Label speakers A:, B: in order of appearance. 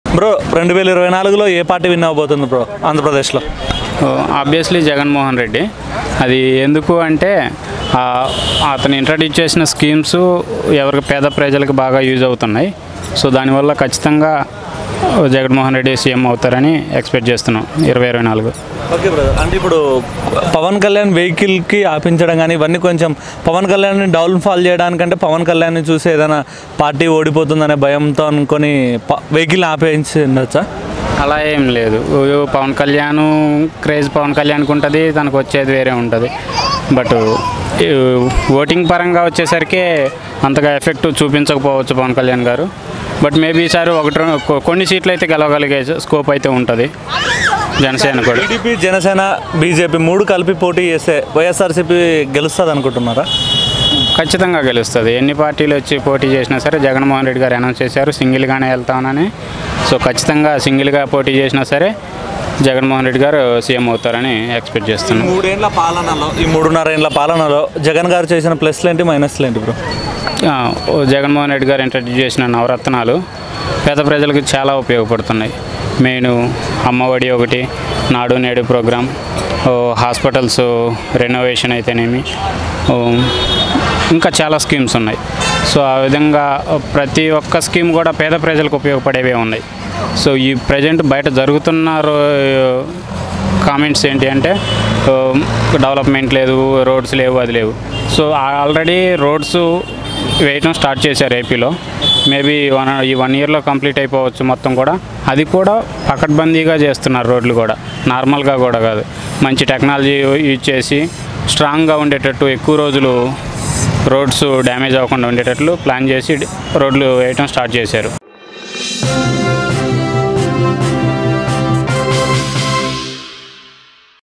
A: bro రెండు వేల ఇరవై నాలుగులో ఏ పార్టీ విన్ అవ్వబోతుంది బ్రో ఆంధ్రప్రదేశ్లో
B: ఆబ్వియస్లీ జగన్మోహన్ రెడ్డి అది ఎందుకు అంటే ఆ, అతను ఇంట్రడ్యూస్ చేసిన స్కీమ్స్ ఎవరికి పేద ప్రజలకు బాగా యూజ్ అవుతున్నాయి సో దానివల్ల ఖచ్చితంగా జగన్మోహన్ రెడ్డి సీఎం అవుతారని ఎక్స్పెక్ట్ చేస్తున్నాం ఇరవై ఇరవై నాలుగు
A: ఓకే బ్రదర్ అంటే ఇప్పుడు పవన్ కళ్యాణ్ వెహికల్కి ఆపించడం కానీ ఇవన్నీ కొంచెం పవన్ కళ్యాణ్ని డౌన్ ఫాల్ చేయడానికంటే పవన్ కళ్యాణ్ని చూసి ఏదైనా పార్టీ ఓడిపోతుందనే భయంతో అనుకొని వెహికల్ ఆపేయించి ఉండొచ్చా
B: అలా ఏం లేదు ఓ పవన్ కళ్యాణ్ క్రేజ్ పవన్ కళ్యాణ్కి ఉంటుంది తనకు వచ్చేది వేరే ఉంటుంది బట్ ఈ ఓటింగ్ పరంగా వచ్చేసరికి అంతగా ఎఫెక్ట్ చూపించకపోవచ్చు పవన్ కళ్యాణ్ గారు బట్ మేబీ ఈసారి ఒకటి రెండు- కొ- కొన్ని సీట్లు అయితే గెలవగలిగే స్కోప్ అయితే ఉంటుంది జనసేన కూడా
A: టీడీపీ జనసేన బీజేపీ మూడు కలిపి పోటీ చేస్తే వైఎస్ఆర్సీపీ గెలుస్తుంది అనుకుంటున్నారా
B: ఖచ్చితంగా గెలుస్తుంది ఎన్ని పార్టీలు వచ్చి పోటీ చేసినా సరే జగన్మోహన్ రెడ్డి గారు అనౌన్స్ చేశారు సింగిల్గానే వెళ్తానని సో ఖచ్చితంగా సింగిల్గా పోటీ చేసినా సరే జగన్మోహన్ రెడ్డి గారు సీఎం అవుతారని ఎక్స్పెక్ట్ చేస్తున్నాం
A: మూడేళ్ల పాలనలో ఈ మూడున్నర ఏళ్ళ పాలనలో జగన్ గారు చేసిన ప్లస్లు ఏంటి మైనస్లు ఏంటి బ్రో
B: ఆ, ఓ జగన్మోహన్ రెడ్డి గారు ఇంట్రడ్యూస్ చేసిన నవరత్నాలు పేద ప్రజలకు చాలా ఉపయోగపడుతున్నాయి మెయిన్ అమ్మఒడి ఒకటి నాడు నేడు ప్రోగ్రామ్ ఓ హాస్పిటల్స్ రెనోవేషన్ అయితేనేమి ఓ, ఇంకా చాలా స్కీమ్స్ ఉన్నాయి సో ఆ విధంగా ప్రతి ఒక్క స్కీమ్ కూడా పేద ప్రజలకు ఉపయోగపడేవే ఉన్నాయి సో ఈ ప్రజెంట్ బయట జరుగుతున్న రో- కామెంట్స్ ఏంటి అంటే ఆ, డెవలప్మెంట్ లేదు రోడ్స్ లేవు అది లేవు సో ఆల్రెడీ రోడ్స్ వేయటం స్టార్ట్ చేశారు ఏపీలో మేబీ వన్ ఈ వన్ ఇయర్లో కంప్లీట్ అయిపోవచ్చు మొత్తం కూడా అది కూడా పకడ్బందీగా చేస్తున్నారు రోడ్లు కూడా నార్మల్గా కూడా కాదు మంచి టెక్నాలజీ యూజ్ చేసి స్ట్రాంగ్గా ఉండేటట్టు ఎక్కువ రోజులు రోడ్స్ డ్యామేజ్ అవ్వకుండా ఉండేటట్లు ప్లాన్ చేసి రోడ్లు వేయటం స్టార్ట్ చేశారు